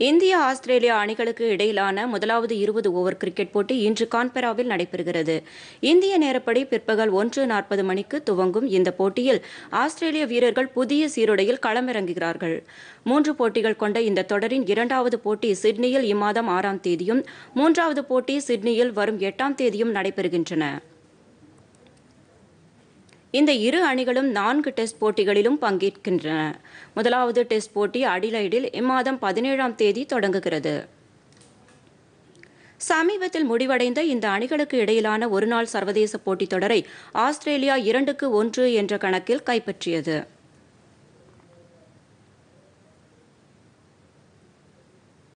India Australia அணிகளுக்கு இடையிலான முதலாவது இருபது ஓவர் கிரிக்கெட் போட்டி இன்று கான்பெராவில் நடைபெறுகிறது இந்திய நேரப்படி பிற்பகல் ஒன்று நாற்பது மணிக்கு துவங்கும் இந்த போட்டியில் ஆஸ்திரேலிய வீரர்கள் புதிய சீருடையில் களமிறங்குகிறார்கள் மூன்று போட்டிகள் கொண்ட இந்த தொடரின் இரண்டாவது போட்டி சிட்னியில் இம்மாதம் ஆறாம் தேதியும் மூன்றாவது போட்டி சிட்னியில் வரும் எட்டாம் தேதியும் நடைபெறுகின்றன இந்த இரு அணிகளும் நான்கு டெஸ்ட் போட்டிகளிலும் பங்கேற்கின்றன முதலாவது டெஸ்ட் போட்டி அடிலைடில் இம்மாதம் பதினேழாம் தேதி தொடங்குகிறது சமீபத்தில் முடிவடைந்த இந்த அணிகளுக்கு இடையிலான ஒருநாள் சர்வதேச போட்டித் தொடரை ஆஸ்திரேலியா இரண்டுக்கு ஒன்று என்ற கணக்கில் கைப்பற்றியது